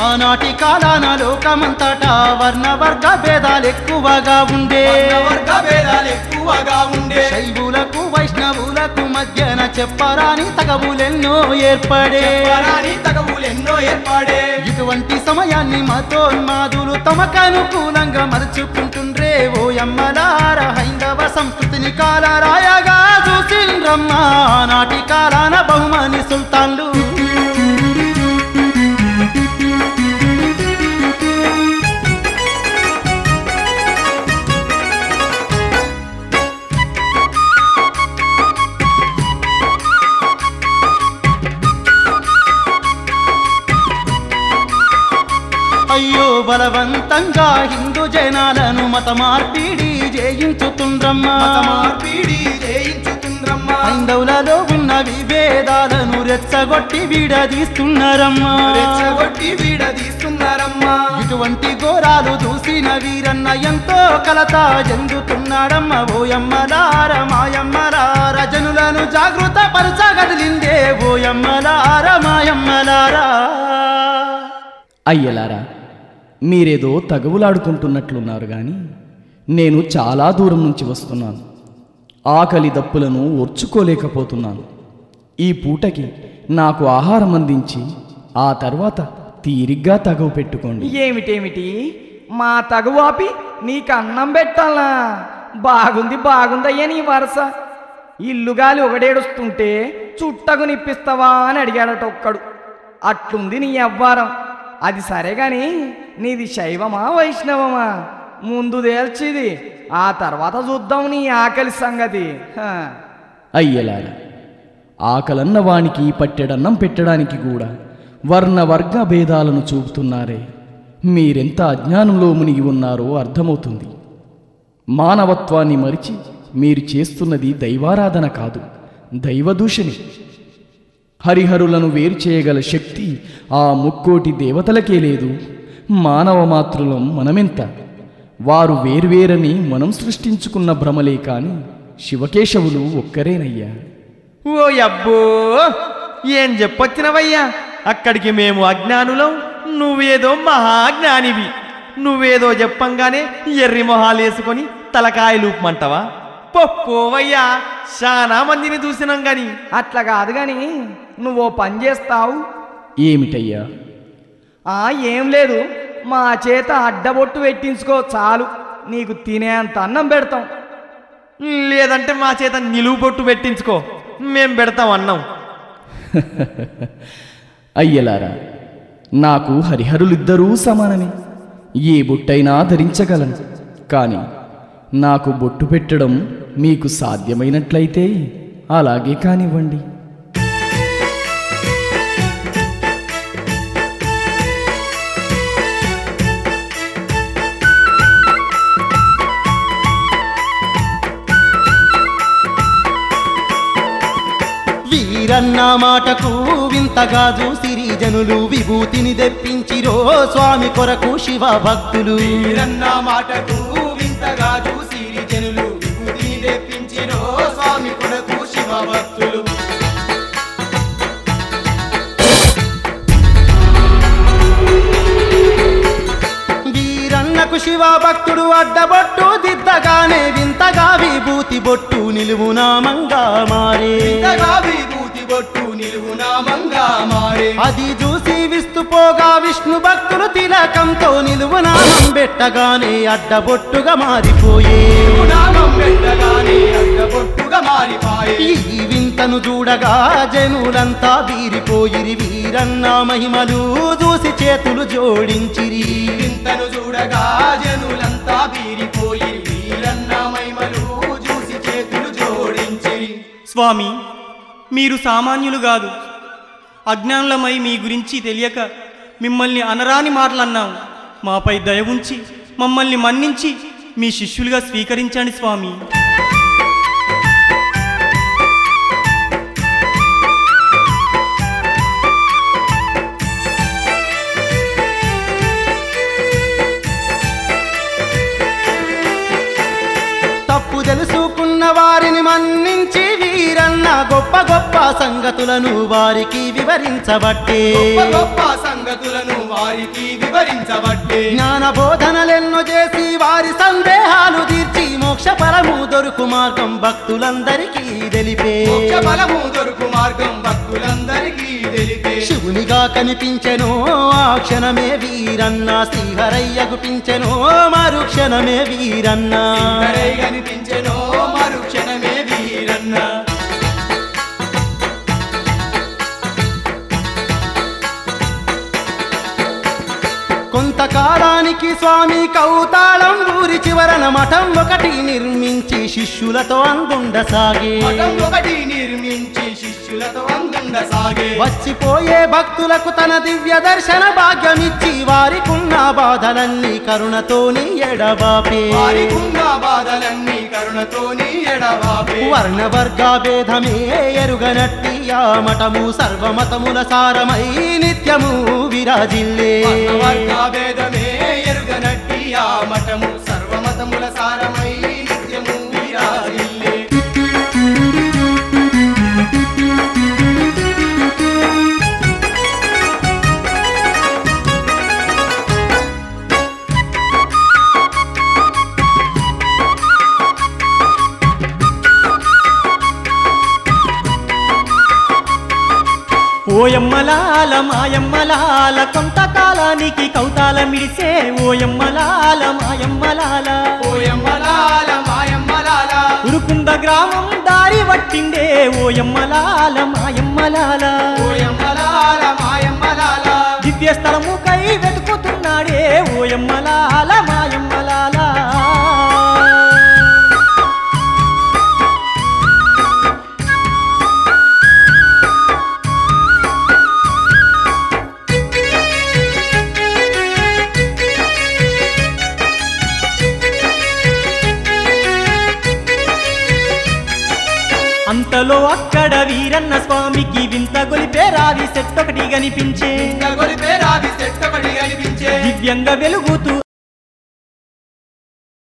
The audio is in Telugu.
ఆనాటి కాలాన లోకమంతటా వర్ణ వర్గ భేదాలు ఎక్కువగా ఉండే వర్గ భేదాలు ఎక్కువగా ఉండే శైవులకు వైష్ణవులకు మధ్యన చెప్పరాని తగవులెన్నో ఏర్పడే పరాని తగవులు ఎన్నో ఏర్పడే ఇటువంటి సమయాన్ని మతోన్మాదులు తమకనుకూలంగా మలుచుకుంటుండ్రే ఓ యమ్మలార హైందవ సంస్కృతిని కాలరాయగా చూసిండ్రమ్మ నాటి కాలాన బహుమని సుల్తాన్లు అయ్యో బలవంతంగా హిందూ జనాలను మత మార్పిడి చేయించుతుండ్రమ్మా మత మార్పిడి చేయించుతుండ్రమ్మ హైందవులలో ఉన్న విభేదాలను రెచ్చగొట్టి విడదీస్తున్నారమ్మా రెచ్చగొట్టి వీడదీస్తున్నారమ్మా ఇటువంటి ఘోరాలు చూసిన వీరన్న ఎంతో కలత చెందుతున్నాడమ్మ ఓయమ్మలార మాయమ్మలార జనులను జాగృత పరచగదిలిందే ఓయమ్మలార మాయమ్మలారా అయ్యలారా మీరేదో తగవులాడుకుంటున్నట్లున్నారు గాని నేను చాలా దూరం నుంచి వస్తున్నాను ఆకలి దప్పులను ఓర్చుకోలేకపోతున్నాను ఈ పూటకి నాకు ఆహారం అందించి ఆ తర్వాత తీరిగ్గా తగవు పెట్టుకోండి ఏమిటేమిటి మా తగువాపి నీకు అన్నం పెట్టాలా బాగుంది బాగుందయ్యా నీ వరస ఇల్లుగాలి ఒకడేడుస్తుంటే చుట్టకు నిప్పిస్తావా అని అడిగాడట ఒక్కడు అట్లుంది నీ అవ్వారం అది సరే గాని నీది శైవమా వైష్ణవమా ముందు తేల్చిది ఆ తర్వాత చూద్దాం నీ ఆకలి సంగతి హ. అయ్యలారా ఆకలన్న వానికి పట్టెడన్నం పెట్టడానికి కూడా వర్ణ వర్గ భేదాలను చూపుతున్నారే మీరెంత అజ్ఞానంలో మునిగి ఉన్నారో అర్థమవుతుంది మానవత్వాన్ని మరిచి మీరు చేస్తున్నది దైవారాధన కాదు దైవదూషణి హరిహరులను వేరు చేయగల శక్తి ఆ ముక్కోటి దేవతలకే లేదు మానవ మాతృలం మనమెంత వారు వేర్వేరని మనం సృష్టించుకున్న భ్రమలే కాని శివకేశవులు ఒక్కరేనయ్యా ఓ అబ్బో ఏం చెప్పొచ్చినవయ్యా అక్కడికి మేము అజ్ఞానులం నువ్వేదో మహాజ్ఞానివి నువ్వేదో చెప్పంగానే ఎర్రి మొహాలు వేసుకొని తలకాయలు ఊపమంటావా పోవయ్యా చాలా మందిని చూసినాం గాని అట్లా కాదు గాని నువ్వు పని చేస్తావు ఏమిటయ్యా ఆ ఏం లేదు మా చేత అడ్డబొట్టు పెట్టించుకో చాలు నీకు తినేంత అన్నం పెడతాం లేదంటే మా చేత నిలువు బొట్టు పెట్టించుకో మేం పెడతాం అన్నం అయ్యలారా నాకు హరిహరులిద్దరూ సమానమే ఏ బొట్టైనా ధరించగలను కానీ నాకు బొట్టు పెట్టడం మీకు సాధ్యమైనట్లయితే అలాగే కానివ్వండి వీరన్న మాటకు వింతగా చూసిరి జనులు విభూతిని తెప్పించిరో స్వామి కొరకు శివ భక్తులు వీరన్న మాటకు వింతగా చూసి జనులు విభూతిని తెప్పించిరో స్వామి కొరకు శివ భక్తులు వీరన్నకు శివ భక్తుడు అడ్డబొట్టు దిద్దగానే వింతగా విభూతి బొట్టు నిలువునామంగా మారే ఇంతగా విభూతి బొట్టు నిలువునామంగా మారే అది చూసి విస్తుపోగా విష్ణు భక్తులు తిలకంతో నిలువునామం పెట్టగానే అడ్డబొట్టుగా మారిపోయే నామం పెట్టగానే అడ్డబొట్టుగా మారిపాయే ఈ వింతను చూడగా జనులంతా వీరిపోయిరి వీరన్న మహిమలు చూసి చేతులు జోడించిరి వింతను చూడగా జనులంతా బీరిపోయి వీరన్న మహిమలు చూసి చేతులు జోడించి స్వామి మీరు సామాన్యులు కాదు అజ్ఞానులమై మీ గురించి తెలియక మిమ్మల్ని అనరాని మాటలు అన్నాం మాపై దయ ఉంచి మమ్మల్ని మన్నించి మీ శిష్యులుగా స్వీకరించండి స్వామి తప్పు తెలుసుకున్న వారిని మన్నించి వీరన్న గొప్ప గొప్ప సంగతులను వారికి వివరించబట్టే గొప్ప గొప్ప సంగతులను వారికి వివరించబట్టే జ్ఞాన బోధనలెన్నో చేసి వారి సందేహాలు తీర్చి మోక్ష ఫలము దొరుకు మార్గం భక్తులందరికీ తెలిపే మోక్ష బలము దొరుకు మార్గం భక్తులందరికీ తెలిపే శివునిగా కనిపించెను ఆ క్షణమే వీరన్న శ్రీహరయ్య గుపించెను మరుక్షణమే వీరన్న శ్రీహరై కనిపించెనో మరుక్షణమే వీరన్న కొంతకాలానికి స్వామి కౌతాళం ఊరి చివరన మఠం ఒకటి నిర్మించి శిష్యులతో అందుండసాగే మఠం ఒకటి నిర్మించి శిష్యులతో అందుండసాగే వచ్చిపోయే భక్తులకు తన దివ్య దర్శన భాగ్యమిచ్చి వారికున్న బాధలన్నీ కరుణతోని ఎడబాపే వారికున్న బాధలన్నీ కరుణతోని ఎడవాపే వర్ణ వర్గ భేదమే ఎరుగనట్టి ఆ మఠము సర్వమతముల సారమై నిత్యము విరాజిల్లే వర్గాభేదమే ఎరుగనట్టి ఆ మఠము సర్వమతముల సారమై నిత్యము విరాజిల్లే ఓయమ్మలాల మాయమ్మలాల కొంతకాలానికి కౌతాల మిడిసే ఓయమ్మలాల మాయమ్మలాల ఓయమ్మలాల మాయమ్మలాల ఉరుకుంద గ్రామం దారి పట్టిండే ఓయమ్మలాల మాయమ్మలాల ఓయమ్మలాల మాయమ్మలాల దివ్య స్థలము కై వెతుకుతున్నాడే ఓయమ్మలాల మాయమ్మలాల అంతలో అక్కడ వీరన్న స్వామికి వింత గొలిపే రావి సెట్టొకటి కనిపించే గొలిపే రావి చెట్టబడి కనిపించే దివ్యంగా వెలుగుతూ